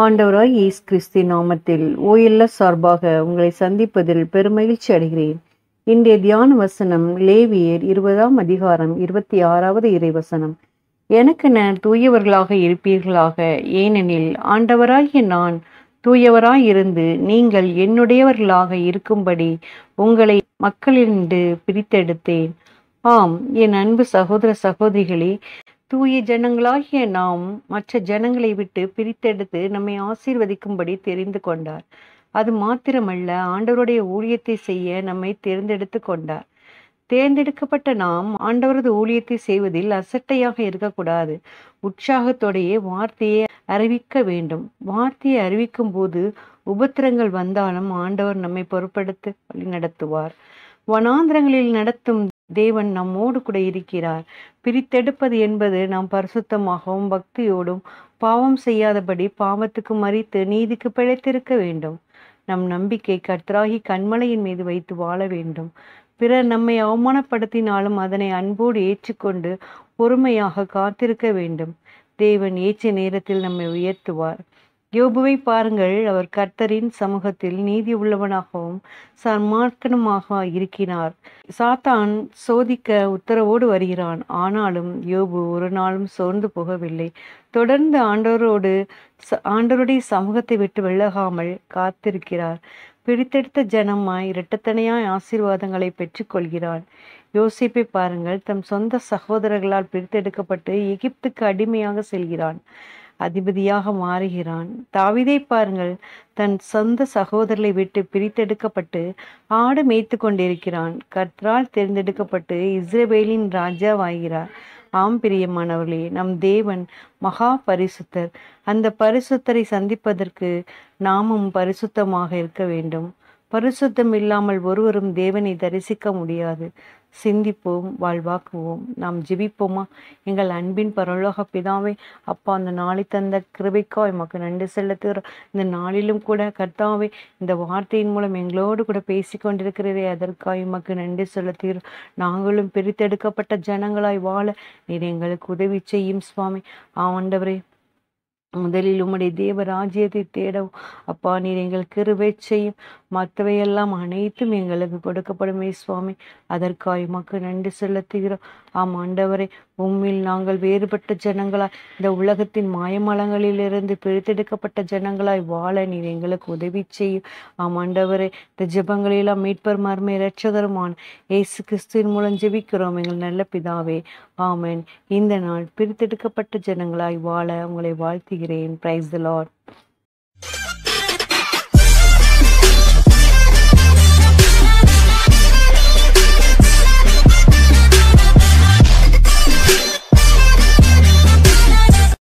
ஆண்டவராய் இயேசு கிறிஸ்து நாமத்தில் ஓஎல்எஸ் சார்பாக உங்களை சந்திப்பதில் பெருமகிழ்ச்சி அடைகிறேன் இன்றைய தியான வசனம் லேவியர் இருபதாம் அதிகாரம் இருபத்தி ஆறாவது இறைவசனம் எனக்கென தூயவர்களாக இருப்பீர்களாக ஏனெனில் ஆண்டவராகிய நான் தூயவராய் இருந்து நீங்கள் என்னுடையவர்களாக இருக்கும்படி உங்களை மக்களின்று பிரித்தெடுத்தேன் ஆம் என் அன்பு சகோதர சகோதரிகளே தூய ஜனங்களாகிய நாம் மற்ற ஜனங்களை விட்டு பிரித்தெடுத்து நம்மை ஆசீர்வதிக்கும்படி தெரிந்து கொண்டார் அது மாத்திரமல்ல ஆண்டவருடைய ஊழியத்தை செய்ய நம்மை தேர்ந்தெடுத்து கொண்டார் தேர்ந்தெடுக்கப்பட்ட நாம் ஆண்டவரது ஊழியத்தை செய்வதில் அசட்டையாக இருக்கக்கூடாது உற்சாகத்தோடையே வார்த்தையை அறிவிக்க வேண்டும் வார்த்தையை அறிவிக்கும் போது உபத்திரங்கள் வந்தாலும் ஆண்டவர் நம்மை பொறுப்படுத்தி வழிநடத்துவார் வனாந்திரங்களில் நடத்தும் தேவன் நம்மோடு கூட இருக்கிறார் பிரித்தெடுப்பது என்பது நாம் பரிசுத்தமாகவும் பக்தியோடும் பாவம் செய்யாதபடி பாவத்துக்கு மறித்து நீதிக்கு பிழைத்திருக்க வேண்டும் நம் நம்பிக்கை கர்த்தராகி கண்மலையின் மீது வைத்து வாழ வேண்டும் பிறர் நம்மை அவமானப்படுத்தினாலும் அதனை அன்போடு ஏற்றுக்கொண்டு பொறுமையாக காத்திருக்க வேண்டும் தேவன் ஏற்ற நேரத்தில் நம்மை உயர்த்துவார் யோபுவை பாருங்கள் அவர் கர்த்தரின் சமூகத்தில் நீதி உள்ளவனாகவும் சன்மார்க்கனமாக இருக்கிறார் சாத்தான் சோதிக்க உத்தரவோடு வருகிறான் ஆனாலும் யோபு ஒரு நாளும் சோர்ந்து போகவில்லை தொடர்ந்து ஆண்டவரோடு ஆண்டவருடைய சமூகத்தை விட்டு விலகாமல் காத்திருக்கிறார் பிரித்தெடுத்த ஜனமாய் இரட்டத்தனையாய் ஆசீர்வாதங்களை பெற்றுக்கொள்கிறான் யோசிப்பை பாருங்கள் தம் சொந்த சகோதரர்களால் பிரித்தெடுக்கப்பட்டு எகிப்துக்கு அடிமையாக செல்கிறான் அதிபதியாக மாறுகிறான் தாவிதை பாருங்கள் தன் சொந்த சகோதரரை விட்டு பிரித்தெடுக்கப்பட்டு ஆடு மேய்த்து கொண்டிருக்கிறான் கர்த்தரால் தேர்ந்தெடுக்கப்பட்டு இஸ்ரேவேலின் ராஜாவாகிறார் ஆம் பிரியமானவர்களே நம் தேவன் மகா பரிசுத்தர் அந்த பரிசுத்தரை சந்திப்பதற்கு நாமும் பரிசுத்தமாக இருக்க வேண்டும் பரிசுத்தம் இல்லாமல் ஒருவரும் தேவனை தரிசிக்க முடியாது சிந்திப்போம் வாழ்வாக்குவோம் நாம் ஜெபிப்போமா எங்கள் அன்பின் பரலோக பிதாவே அப்பா அந்த நாளை தந்த கிருபைக்கா எமக்கு நன்றி செலுத்துகிறோம் இந்த நாளிலும் கூட கர்த்தாவே இந்த வார்த்தையின் மூலம் எங்களோடு கூட பேசி கொண்டிருக்கிறதே அதற்காக எமக்கு நன்றி செலுத்துகிறோம் நாங்களும் பிரித்தெடுக்கப்பட்ட ஜனங்களாய் வாழ நீர் எங்களுக்கு உதவி செய்யும் சுவாமி ஆண்டவரே முதலில் உம்முடைய தேவ ராஜ்யத்தை தேடவும் அப்பா நீர் எங்கள் கிருபை செய்யும் மற்றவையெல்லாம் அனைத்தும் எங்களுக்கு கொடுக்கப்படுமே சுவாமி அதற்காக உமக்கு நன்றி செலுத்துகிறோம் ஆம் ஆண்டவரே உம்மில் நாங்கள் வேறுபட்ட ஜனங்களாய் இந்த உலகத்தின் மாயமலங்களிலிருந்து பிரித்தெடுக்கப்பட்ட ஜனங்களாய் வாழ நீர் எங்களுக்கு உதவி செய்யும் ஆம் ஆண்டவரே இந்த ஜெபங்களெல்லாம் மீட்பர் மர்மை இரட்சகருமான இயேசு கிறிஸ்துவின் மூலம் ஜெபிக்கிறோம் எங்கள் நல்ல பிதாவே ஆமேன் இந்த நாள் பிரித்தெடுக்கப்பட்ட ஜனங்களாய் வாழ உங்களை வாழ்த்துகிறேன் பிரைஸ் த லார்ட்